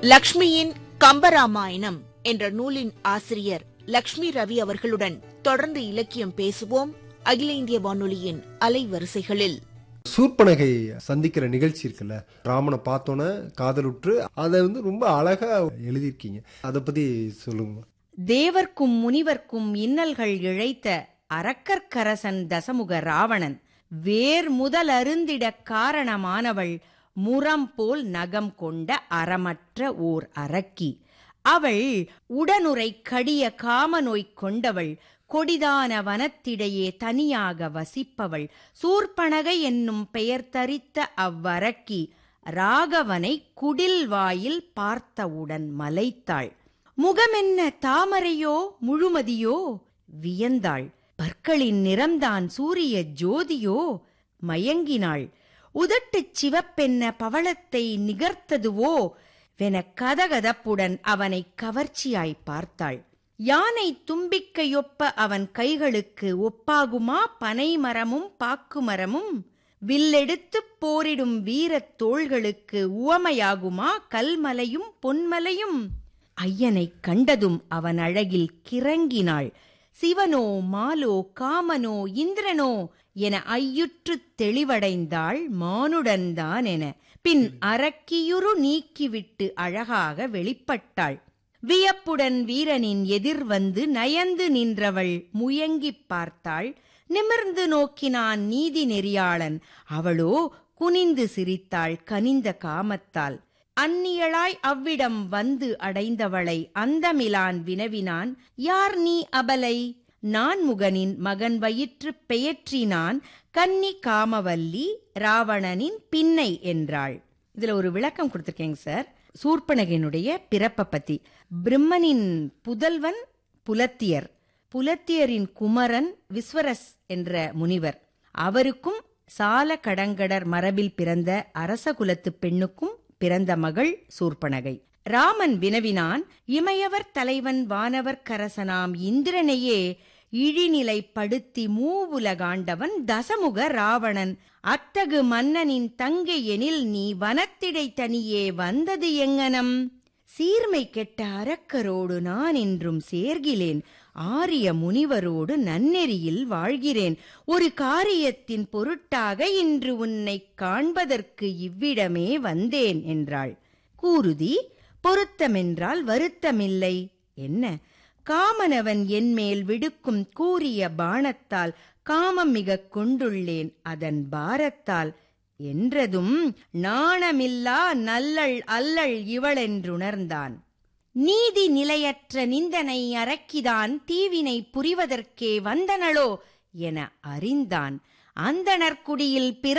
லக்ஷ்மியின் கம்பராமாயணம் என்ற நூலின் ஆசிரியர் லக்ஷ்மி ரவி அவர்களுடன் தொடர்ந்து இலக்கியம் பேசுவோம் அகில இந்திய வானொலியின் அலைவரிசைகளில் சூர்பனகை சந்திக்கிற நிகழ்ச்சி இருக்குல்ல ராமனை பார்த்தோன்னே காதலுற்று அதை வந்து ரொம்ப அழகா எழுதியிருக்கீங்க அதை பத்தி சொல்லுங்க தேவர்க்கும் முனிவர்க்கும் இன்னல்கள் இழைத்த அரக்கர்க்கரசன் தசமுக ராவணன் வேர் முதல் அருந்திடக் காரணமானவள் முரம் போல் நகம் கொண்ட அறமற்ற ஓர் அரக்கி அவள் உடனுரை கடிய காமநோய் கொண்டவள் கொடிதான வனத்திடையே தனியாக வசிப்பவள் சூர்பனகை என்னும் பெயர் தரித்த அவ்வரக்கி ராகவனை குடில் வாயில் பார்த்தவுடன் மலைத்தாள் முகமென்ன தாமரையோ முழுமதியோ வியந்தாள் பற்களின் நிறம்தான் சூரிய ஜோதியோ மயங்கினாள் உதட்டுச் சிவப்பென்ன பவளத்தை நிகர்த்ததுவோ வென கதகதப்புடன் அவனை கவர்ச்சியாய் பார்த்தாள் யானை தும்பிக்கையொப்ப அவன் கைகளுக்கு ஒப்பாகுமா பனைமரமும் பாக்குமரமும் வில்லெடுத்துப் போரிடும் வீரத் தோள்களுக்கு உவமையாகுமா கல்மலையும் பொன்மலையும் ஐயனைக் கண்டதும் அவன் அழகில் கிறங்கினாள் சிவனோ மாலோ காமனோ இந்திரனோ என ஐயுற்றுத் தெளிவடைந்தாள் மானுடன்தான் என பின் அரக்கியுரு நீக்கிவிட்டு அழகாக வெளிப்பட்டாள் வியப்புடன் வீரனின் எதிர் வந்து நயந்து நின்றவள் முயங்கிப் பார்த்தாள் நிமிர்ந்து நோக்கினான் நீதி நெறியாளன் அவளோ குனிந்து சிரித்தாள் கனிந்த காமத்தால் அந்நியளாய் அவ்விடம் வந்து அடைந்தவளை அந்தமிலான் வினவினான் யார் நீ அபலை நான்முகனின் மகன் வயிற்றுப் பெயற்றினான் கன்னி காமவல்லி ராவணனின் பின்னை என்றாள் இதுல ஒரு விளக்கம் கொடுத்திருக்கேங்க சார் சூர்பனகனுடைய பிறப்பை பத்தி பிரம்மனின் புதல்வன் புலத்தியர் புலத்தியரின் குமரன் விஸ்வரஸ் என்ற முனிவர் அவருக்கும் சால கடங்கடர் மரபில் பிறந்த அரச குலத்து பெண்ணுக்கும் பிறந்த மகள் சூர்பனகை ராமன் வினவினான் இமையவர் தலைவன் வானவர் கரசனாம் இந்திரனையே இழிநிலைப்படுத்தி மூவுலகாண்டவன் தசமுக ராவணன் அத்தகு மன்னனின் தங்கை எனில் நீ வனத்திடை தனியே வந்தது எங்கனம் சீர்மை கெட்ட அரக்கரோடு நான் என்றும் சேர்கிலேன் ஆரிய முனிவரோடு நன்னெறியில் வாழ்கிறேன் ஒரு காரியத்தின் பொருட்டாக இன்று உன்னை காண்பதற்கு இவ்விடமே வந்தேன் என்றாள் கூருதி பொருத்தமென்றால் வருத்தமில்லை என்ன காமனவன் என்மேல் விடுக்கும் கூறிய பாணத்தால் காமம் மிக கொண்டுள்ளேன் அதன் பாரத்தால் என்றதும் நாணமில்லா நல்லள் அல்லள் இவளென்றுணர்ந்தான் நீதி நிலையற்ற நிந்தனை அரக்கிதான் தீவினை புரிவதற்கே வந்தனளோ என அறிந்தான் அந்தணர்குடியில் பிற